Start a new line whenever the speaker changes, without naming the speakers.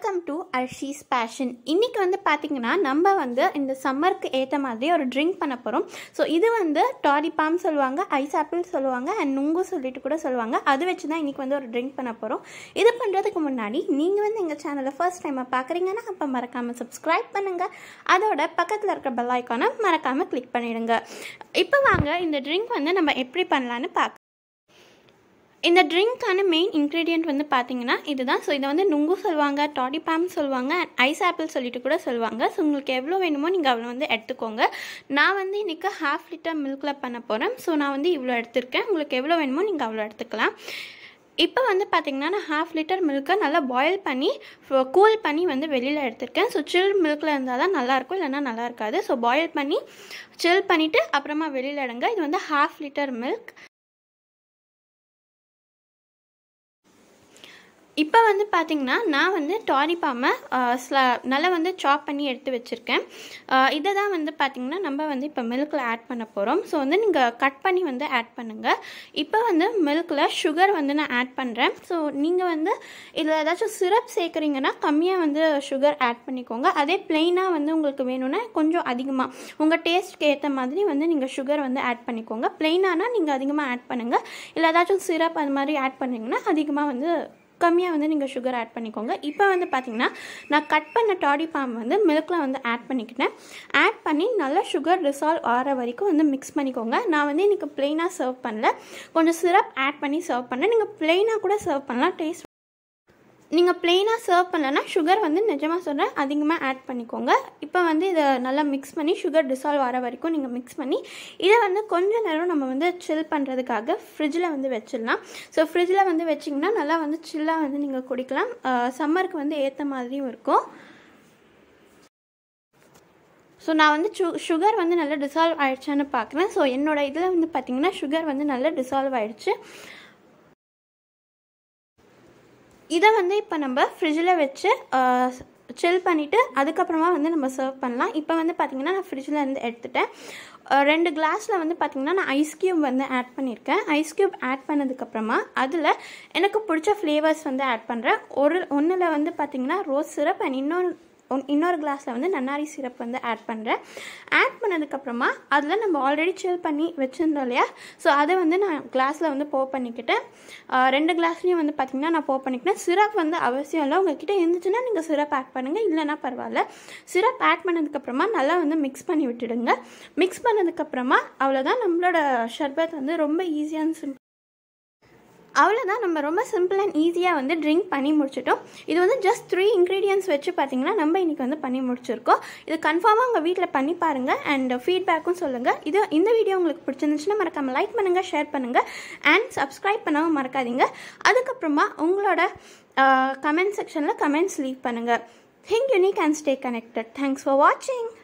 welcome to அர்ஷீஸ் fashion இன்றைக்கி வந்து பார்த்திங்கன்னா நம்ம வந்து இந்த சம்மருக்கு ஏற்ற மாதிரி ஒரு ட்ரிங்க் பண்ண போகிறோம் ஸோ இது வந்து டாரி பாம் சொல்லுவாங்க ஐஸ் ஆப்பிள் சொல்லுவாங்க அண்ட் நுங்கு சொல்லிட்டு கூட சொல்லுவாங்க அது வச்சு தான் இன்றைக்கி வந்து ஒரு ட்ரிங்க் பண்ண போகிறோம் இது பண்ணுறதுக்கு முன்னாடி நீங்கள் வந்து எங்கள் சேனலை ஃபர்ஸ்ட் டைமாக பார்க்குறீங்கன்னா அப்போ மறக்காமல் சப்ஸ்கிரைப் பண்ணுங்கள் அதோட பக்கத்தில் இருக்கிற பெல் ஐக்கானை மறக்காமல் கிளிக் பண்ணிடுங்க இப்போ வாங்க இந்த ட்ரிங்க் வந்து நம்ம எப்படி பண்ணலான்னு பார்க்க இந்த ட்ரிங்க்கான மெயின் இன்க்ரீடியன்ட் வந்து பார்த்தீங்கன்னா இதுதான் ஸோ இதை வந்து நுங்கு சொல்லுவாங்க டாடி பாம் சொல்லுவாங்க ஐஸ் ஆப்பிள் சொல்லிட்டு கூட சொல்லுவாங்க ஸோ உங்களுக்கு எவ்வளோ வேணுமோ நீங்கள் அவ்வளோ வந்து எடுத்துக்கோங்க நான் வந்து இன்றைக்கி ஹாஃப் லிட்டர் மில்கில் பண்ண போகிறேன் ஸோ நான் வந்து இவ்வளோ எடுத்திருக்கேன் உங்களுக்கு எவ்வளோ வேணுமோ நீங்கள் அவ்வளோ எடுத்துக்கலாம் இப்போ வந்து பார்த்திங்கன்னா நான் ஹாஃப் லிட்டர் மில்க்கை நல்லா பாயில் பண்ணி கூல் பண்ணி வந்து வெளியில் எடுத்திருக்கேன் ஸோ சில் மில்கில் இருந்தால் தான் நல்லாயிருக்கும் இல்லைன்னா நல்லா இருக்காது ஸோ பாயில் பண்ணி சில் பண்ணிவிட்டு அப்புறமா வெளியில் எடுங்க இது வந்து ஹாஃப் லிட்டர் மில்க் இப்போ வந்து பார்த்திங்கன்னா நான் வந்து டாரிப்பாமை ஸ்ல நல்லா வந்து சாப் பண்ணி எடுத்து வச்சுருக்கேன் இதை தான் வந்து பார்த்திங்கன்னா நம்ம வந்து இப்போ மில்கில் ஆட் பண்ண போகிறோம் ஸோ வந்து நீங்கள் கட் பண்ணி வந்து ஆட் பண்ணுங்கள் இப்போ வந்து மில்கில் சுகர் வந்து நான் ஆட் பண்ணுறேன் ஸோ நீங்கள் வந்து இதில் ஏதாச்சும் சிரப் சேர்க்குறீங்கன்னா கம்மியாக வந்து சுகர் ஆட் பண்ணிக்கோங்க அதே பிளெயினாக வந்து உங்களுக்கு வேணும்னா கொஞ்சம் அதிகமாக உங்கள் டேஸ்ட்க்கு ஏற்ற மாதிரி வந்து நீங்கள் சுகர் வந்து ஆட் பண்ணிக்கோங்க பிளெயினானால் நீங்கள் அதிகமாக ஆட் பண்ணுங்கள் இல்லை ஏதாச்சும் சிரப் அது மாதிரி ஆட் பண்ணிங்கன்னா அதிகமாக வந்து கம்மியாக வந்து நீங்கள் சுகர் ஆட் பண்ணிக்கோங்க இப்போ வந்து பார்த்திங்கன்னா நான் கட் பண்ண டாடி பாம் வந்து மில்கில் வந்து ஆட் பண்ணிக்கிட்டேன் ஆட் பண்ணி நல்லா சுகர் டிசால்வ் ஆகிற வரைக்கும் வந்து மிக்ஸ் பண்ணிக்கோங்க நான் வந்து இன்றைக்கி ப்ளெயினாக சர்வ் பண்ணல கொஞ்சம் சிரப் ஆட் பண்ணி சர்வ் பண்ணேன் நீங்கள் ப்ளெயினாக கூட சர்வ் பண்ணலாம் டேஸ்ட் நீங்கள் ப்ளெயினாக சர்வ் பண்ணலன்னா சுகர் வந்து நிஜமாக சொல்கிறேன் அதிகமாக ஆட் பண்ணிக்கோங்க இப்போ வந்து இதை நல்லா மிக்ஸ் பண்ணி சுகர் டிசால்வ் ஆகிற வரைக்கும் நீங்கள் மிக்ஸ் பண்ணி இதை வந்து கொஞ்ச நேரம் நம்ம வந்து சில் பண்ணுறதுக்காக ஃப்ரிட்ஜில் வந்து வச்சிடலாம் ஸோ ஃப்ரிட்ஜில் வந்து வச்சிங்கன்னா நல்லா வந்து சில்லாக வந்து நீங்கள் குடிக்கலாம் சம்மருக்கு வந்து ஏற்ற மாதிரியும் இருக்கும் ஸோ நான் வந்து சு சுகர் வந்து நல்லா டிசால்வ் ஆகிடுச்சான்னு பார்க்குறேன் ஸோ என்னோடய இதில் வந்து பார்த்திங்கன்னா சுகர் வந்து நல்லா டிசால்வ் ஆகிடுச்சு இதை வந்து இப்போ நம்ம ஃப்ரிட்ஜில் வச்சு சில் பண்ணிவிட்டு அதுக்கப்புறமா வந்து நம்ம சர்வ் பண்ணலாம் இப்போ வந்து பார்த்திங்கன்னா நான் ஃப்ரிட்ஜில் இருந்து எடுத்துட்டேன் ரெண்டு கிளாஸில் வந்து பார்த்திங்கன்னா நான் ஐஸ் க்யூப் வந்து ஆட் பண்ணியிருக்கேன் ஐஸ் க்யூப் ஆட் பண்ணதுக்கப்புறமா அதில் எனக்கு பிடிச்ச ஃப்ளேவர்ஸ் வந்து ஆட் பண்ணுறேன் ஒரு ஒன்றில் வந்து பார்த்திங்கன்னா ரோஸ் சிரப் அண்ட் இன்னொன்று இன்னொரு கிளாஸில் வந்து நன்னாரி சிரப் வந்து ஆட் பண்ணுறேன் ஆட் பண்ணதுக்கப்புறமா அதில் நம்ம ஆல்ரெடி சில் பண்ணி வச்சுருந்தோம் இல்லையா ஸோ அதை வந்து நான் கிளாஸில் வந்து போ பண்ணிக்கிட்டேன் ரெண்டு கிளாஸ்லேயும் வந்து பார்த்திங்கன்னா நான் போ பண்ணிக்கிட்டேன் சிரப் வந்து அவசியம் இல்லை உங்ககிட்ட இருந்துச்சுன்னா நீங்கள் சிரப் ஆட் பண்ணுங்கள் இல்லைனா பரவாயில்ல சிரப் ஆட் பண்ணதுக்கப்புறமா நல்லா வந்து மிக்ஸ் பண்ணி விட்டுடுங்க மிக்ஸ் பண்ணதுக்கப்புறமா அவ்வளோதான் நம்மளோட ஷர்பத் வந்து ரொம்ப ஈஸியான சிம்பிள் அவ்வளோதான் நம்ம ரொம்ப சிம்பிள் அண்ட் ஈஸியாக வந்து ட்ரிங்க் பண்ணி முடிச்சிட்டோம் இது வந்து ஜஸ்ட் த்ரீ இன்க்ரீடியன்ஸ் வச்சு பார்த்தீங்கன்னா நம்ம இன்றைக்கி வந்து பண்ணி முடிச்சிருக்கோம் இது கன்ஃபார்மாக உங்கள் வீட்டில் பண்ணி பாருங்கள் அண்ட் ஃபீட்பேக்கும் சொல்லுங்கள் இது இந்த வீடியோ உங்களுக்கு பிடிச்சிருந்துச்சுன்னா மறக்காமல் லைக் பண்ணுங்கள் ஷேர் பண்ணுங்கள் அண்ட் சப்ஸ்கிரைப் பண்ணாமல் மறக்காதீங்க அதுக்கப்புறமா உங்களோட கமெண்ட் செக்ஷனில் கமெண்ட்ஸ் லீவ் பண்ணுங்கள் think unique and stay connected thanks for வாட்சிங்